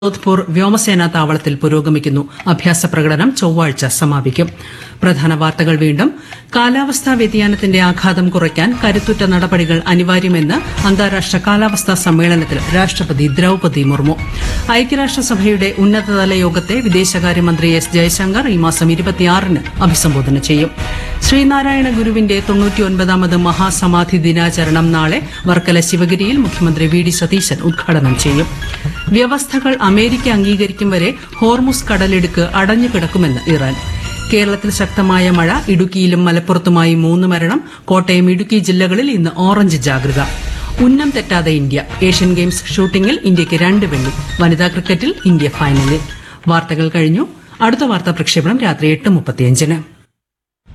ജോധ്പൂർ വ്യോമസേനാ താവളത്തിൽ പുരോഗമിക്കുന്നു അഭ്യാസ പ്രകടനം ചൊവ്വാഴ്ച സമാപിക്കും പ്രധാന വാർത്തകൾ വീണ്ടും കാലാവസ്ഥാ വ്യതിയാനത്തിന്റെ ആഘാതം കുറയ്ക്കാൻ കരുത്തുറ്റ നടപടികൾ അനിവാര്യമെന്ന് അന്താരാഷ്ട്ര കാലാവസ്ഥാ സമ്മേളനത്തിൽ രാഷ്ട്രപതി ദ്രൌപതി മുർമു ഐക്യരാഷ്ട്രസഭയുടെ ഉന്നതതല യോഗത്തെ വിദേശകാര്യമന്ത്രി എസ് ജയശങ്കർ ഈ മാസം ഇരുപത്തിയാറിന് അഭിസംബോധന ചെയ്യും ശ്രീനാരായണ ഗുരുവിന്റെ തൊണ്ണൂറ്റിയൊൻപതാമത് മഹാസമാധി ദിനാചരണം നാളെ വർക്കല ശിവഗിരിയിൽ മുഖ്യമന്ത്രി വി ഡി സതീശൻ ഉദ്ഘാടനം ചെയ്യും വ്യവസ്ഥകൾ അമേരിക്ക അംഗീകരിക്കും വരെ ഹോർമുസ് കടലിടുക്ക് അടഞ്ഞുകിടക്കുമെന്ന് ഇറാൻ കേരളത്തിൽ ശക്തമായ മഴ ഇടുക്കിയിലും മലപ്പുറത്തുമായി മൂന്ന് മരണം കോട്ടയം ഇടുക്കി ജില്ലകളിൽ ഇന്ന് ഓറഞ്ച് ജാഗ്രത ഉന്നം തെറ്റാതെ ഇന്ത്യ ഏഷ്യൻ ഗെയിംസ് ഷൂട്ടിംഗിൽ ഇന്ത്യയ്ക്ക് രണ്ട് വെള്ളി വനിതാ ക്രിക്കറ്റിൽ ഇന്ത്യ ഫൈനലിൽ വാർത്തകൾ കഴിഞ്ഞു അടുത്ത വാർത്താ പ്രക്ഷേപണം രാത്രി എട്ട് മുപ്പത്തിയഞ്ചിന്